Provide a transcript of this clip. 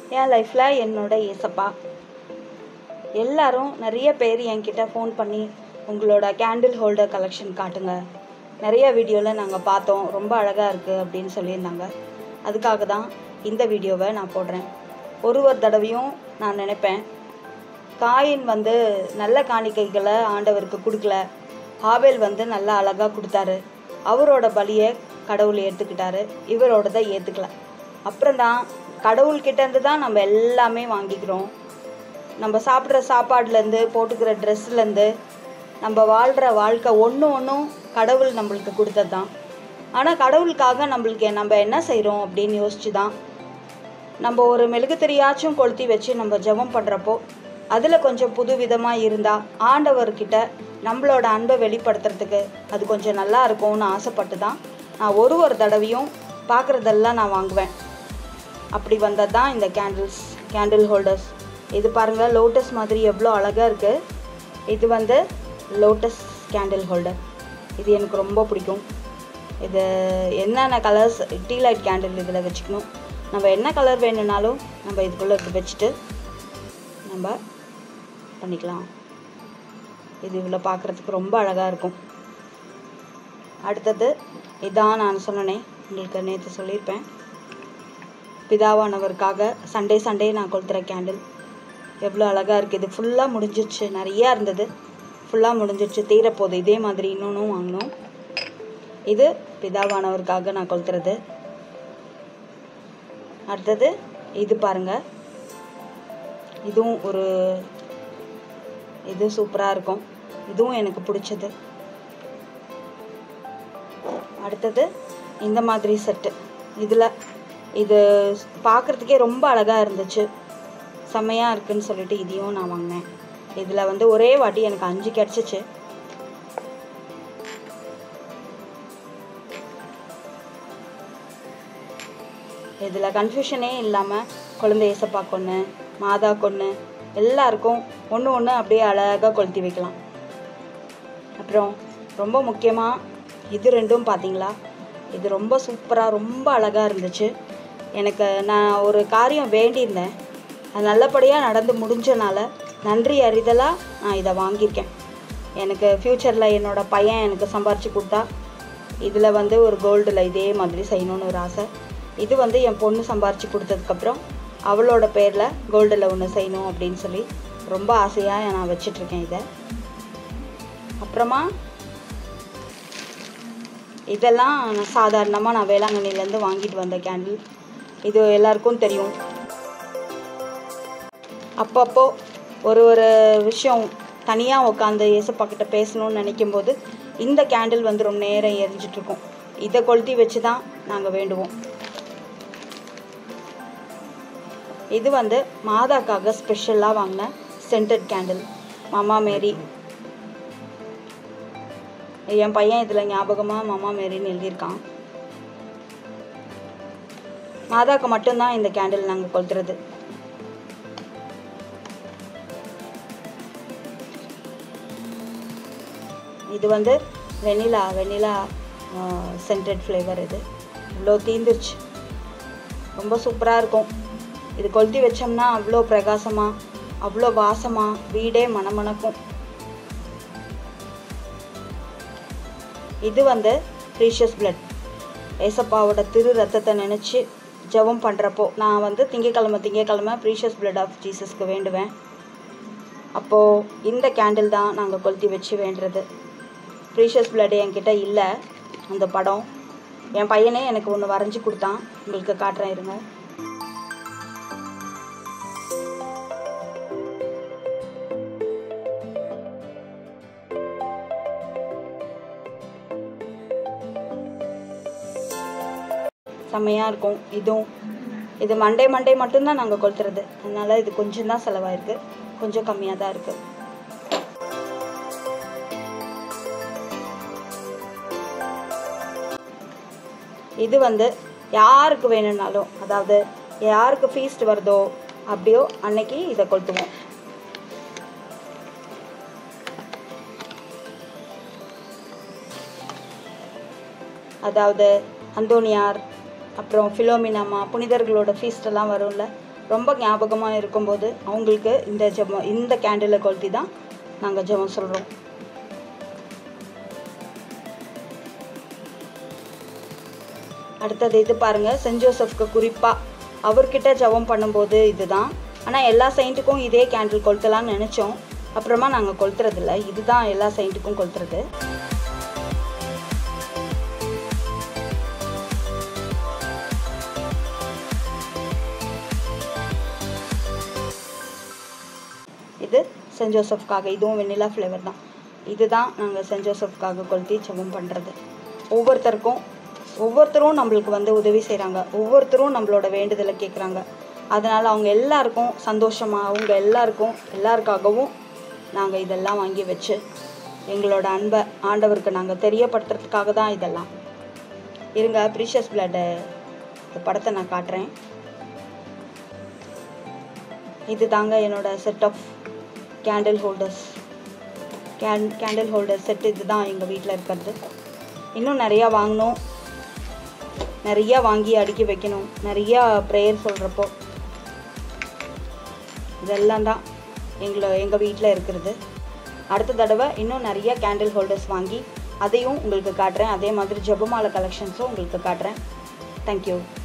என் லைஃப்பில் என்னோட ஏசப்பா எல்லாரும் நிறைய பேர் என்கிட்ட ஃபோன் பண்ணி உங்களோட கேண்டில் ஹோல்டர் கலெக்ஷன் காட்டுங்க நிறைய வீடியோவில் நாங்கள் பார்த்தோம் ரொம்ப அழகாக இருக்குது அப்படின்னு சொல்லியிருந்தாங்க அதுக்காக தான் இந்த வீடியோவை நான் போடுறேன் ஒரு ஒரு தடவையும் நான் நினைப்பேன் காயின் வந்து நல்ல காணிக்கைகளை ஆண்டவருக்கு கொடுக்கல ஆபேல் வந்து நல்லா அழகாக கொடுத்தாரு அவரோட பலியை கடவுள் ஏற்றுக்கிட்டாரு இவரோடதை ஏற்றுக்கல அப்புறம்தான் கடவுள்கிட்டேருந்து தான் நம்ம எல்லாமே வாங்கிக்கிறோம் நம்ம சாப்பிட்ற சாப்பாடுலேருந்து போட்டுக்கிற ட்ரெஸ்லேருந்து நம்ம வாழ்கிற வாழ்க்கை ஒன்று ஒன்றும் கடவுள் நம்மளுக்கு கொடுத்தது தான் ஆனால் கடவுளுக்காக நம்மளுக்கு நம்ம என்ன செய்கிறோம் அப்படின்னு யோசிச்சு தான் நம்ம ஒரு மெழுகுத்திரியாச்சும் கொளுத்தி வச்சு நம்ம ஜெபம் பண்ணுறப்போ அதில் கொஞ்சம் புது விதமாக இருந்தால் ஆண்டவர்கிட்ட நம்மளோட அன்பை வெளிப்படுத்துறதுக்கு அது கொஞ்சம் நல்லா இருக்கும்னு ஆசைப்பட்டு தான் நான் ஒரு ஒரு தடவையும் பார்க்குறதெல்லாம் நான் வாங்குவேன் அப்படி வந்தது தான் இந்த கேண்டில்ஸ் கேண்டில் ஹோல்டர்ஸ் இது பாருங்கள் லோட்டஸ் மாதிரி எவ்வளோ அழகாக இருக்குது இது வந்து லோட்டஸ் கேண்டில் ஹோல்டர் இது எனக்கு ரொம்ப பிடிக்கும் இது என்னென்ன கலர்ஸ் டீ லைட் கேண்டில் இதில் வச்சுக்கணும் நம்ம என்ன கலர் வேணும்னாலும் நம்ம இதுக்குள்ளே வச்சுட்டு நம்ம பண்ணிக்கலாம் இது இவ்வளோ பார்க்குறதுக்கு ரொம்ப அழகாக இருக்கும் அடுத்தது இதான் நான் சொன்னனே உங்களுக்கு நேற்று சொல்லியிருப்பேன் பிதாவானவருக்காக சண்டே சண்டே நான் கொளுத்துற கேண்டில் எவ்வளோ அழகாக இருக்குது இது ஃபுல்லாக முடிஞ்சிருச்சு நிறையா இருந்தது ஃபுல்லாக முடிஞ்சிருச்சு தீரப்போகுது இதே மாதிரி இன்னொன்றும் வாங்கினோம் இது பிதாவானவருக்காக நான் கொளுத்துறது அடுத்தது இது பாருங்க இதுவும் ஒரு இது சூப்பராக இருக்கும் இதுவும் எனக்கு பிடிச்சது அடுத்தது இந்த மாதிரி செட்டு இதில் இது பார்க்குறதுக்கே ரொம்ப அழகாக இருந்துச்சு செம்மையாக இருக்குன்னு சொல்லிட்டு இதையும் நான் வாங்கினேன் இதில் வந்து ஒரே வாட்டி எனக்கு அஞ்சு கிடச்சிச்சு இதில் கன்ஃபியூஷனே இல்லாமல் குழந்தை ஏசப்பா கொன்று மாதா கொன்று எல்லாருக்கும் ஒன்று ஒன்று அப்படியே அழகாக கொளுத்தி வைக்கலாம் அப்புறம் ரொம்ப முக்கியமாக இது ரெண்டும் பார்த்தீங்களா இது ரொம்ப சூப்பராக ரொம்ப அழகாக இருந்துச்சு எனக்கு நான் ஒரு காரியம் வேண்டியிருந்தேன் அது நல்லபடியாக நடந்து முடிஞ்சனால நன்றி அறிதலாக நான் இதை வாங்கியிருக்கேன் எனக்கு ஃப்யூச்சரில் என்னோடய பையன் எனக்கு சம்பாரித்து கொடுத்தா இதில் வந்து ஒரு கோல்டில் இதே மாதிரி செய்யணும்னு ஒரு ஆசை இது வந்து என் பொண்ணு சம்பாரித்து கொடுத்ததுக்கப்புறம் அவளோட பேரில் கோல்டில் ஒன்று செய்யணும் அப்படின்னு சொல்லி ரொம்ப ஆசையாக நான் வச்சிட்ருக்கேன் இதை அப்புறமா இதெல்லாம் நான் சாதாரணமாக நான் வேளாங்கண்ணிலேருந்து வாங்கிட்டு வந்த கேண்டில் இது எல்லாருக்கும் தெரியும் அப்பப்போ ஒரு ஒரு விஷயம் தனியாக உட்காந்து ஏசப்பா கிட்ட பேசணும்னு நினைக்கும் போது இந்த கேண்டில் வந்து ரொம்ப நேரம் எரிஞ்சிட்ருக்கோம் இதை கொளுத்தி வச்சு தான் நாங்கள் வேண்டுவோம் இது வந்து மாதாக்காக ஸ்பெஷலாக வாங்கின சென்டட் கேண்டில் மாமா மேரி என் பையன் இதில் ஞாபகமாக மாமா மேரின்னு எழுதியிருக்கான் மாதாக்கு மட்டும்தான் இந்த கேண்டில் நாங்கள் கொளுத்துறது இது வந்து வெனிலா வெனிலா சென்டட் ஃப்ளேவர் இது இவ்வளோ தீந்துருச்சு ரொம்ப சூப்பராக இருக்கும் இது கொளுத்தி வச்சோம்னா அவ்வளோ பிரகாசமாக அவ்வளோ வாசமாக வீடே மணமணக்கும் இது வந்து ப்ரீஷியஸ் பிளட் ஏசப்பாவோட திரு ரத்தத்தை நினச்சி ஜெபம் பண்ணுறப்போ நான் வந்து திங்கக்கிழமை திங்கக்கிழமை ப்ரீஷியஸ் பிளட் ஆஃப் ஜீசஸ்க்கு வேண்டுவேன் அப்போது இந்த கேண்டில் தான் நாங்கள் கொளுத்தி வச்சு வேண்டுறது ப்ரீஷியஸ் பிளட் என்கிட்ட இல்லை அந்த படம் என் பையனே எனக்கு ஒன்று வரைஞ்சி கொடுத்தான் உங்களுக்கு காட்டுறேன் இருங்க செம்மையாக இருக்கும் இதுவும் இது மண்டே மண்டே மட்டும்தான் நாங்கள் கொளுத்துறது அதனால் இது கொஞ்சம் தான் செலவாயிருக்கு கொஞ்சம் கம்மியாக தான் இருக்குது இது வந்து யாருக்கு வேணும்னாலும் அதாவது யாருக்கு ஃபீஸ்ட் வருதோ அப்படியோ அன்னைக்கு இதை கொளுத்துவோம் அதாவது அந்தோனியார் அப்புறம் ஃபிலோமினாமா புனிதர்களோட ஃபீஸ்டெல்லாம் வரும்ல ரொம்ப ஞாபகமாக இருக்கும்போது அவங்களுக்கு இந்த ஜெபம் இந்த கேண்டிலை கொளுத்தி தான் நாங்கள் ஜெபம் சொல்கிறோம் அடுத்தது இது பாருங்கள் சென்ட் ஜோசப்க்கு குறிப்பாக அவர்கிட்ட ஜெபம் பண்ணும்போது இதுதான் ஆனால் எல்லா செயிண்ட்டுக்கும் இதே கேண்டில் கொளுத்தலாம்னு நினச்சோம் அப்புறமா நாங்கள் கொளுத்துறதில்ல இதுதான் எல்லா செயிண்ட்டுக்கும் கொளுத்துறது இது சென்ட் ஜோசப்காக இதுவும் வெண்ணிலா ஃப்ளேவர் தான் இதுதான் நாங்கள் சென்ட் ஜோசப்காக கொளுத்தி ஜெபம் பண்ணுறது ஒவ்வொருத்தருக்கும் ஒவ்வொருத்தரும் நம்மளுக்கு வந்து உதவி செய்கிறாங்க ஒவ்வொருத்தரும் நம்மளோட வேண்டுதலை கேட்குறாங்க அதனால் அவங்க எல்லாருக்கும் சந்தோஷமாக அவங்க எல்லாருக்கும் எல்லாருக்காகவும் நாங்கள் இதெல்லாம் வாங்கி வச்சு எங்களோட அன்பை ஆண்டவருக்கு நாங்கள் தெரியப்படுத்துறதுக்காக தான் இதெல்லாம் இருங்க ப்ரீஷியஸ் பிளட்டு இந்த படத்தை நான் காட்டுறேன் இது தாங்க என்னோட set of candle holders can candle holder set இதுதான் எங்கள் வீட்டில் இருக்கிறது இன்னும் நிறையா வாங்கணும் நிறையா வாங்கி அடுக்கி வைக்கணும் நிறையா ப்ரேயர் சொல்கிறப்போ இதெல்லாம் தான் எங்களை எங்கள் வீட்டில் இருக்கிறது அடுத்த தடவை இன்னும் நிறைய கேண்டில் ஹோல்டர்ஸ் வாங்கி அதையும் உங்களுக்கு காட்டுறேன் அதே மாதிரி ஜெபமாலை கலெக்ஷன்ஸும் உங்களுக்கு காட்டுறேன் தேங்க்யூ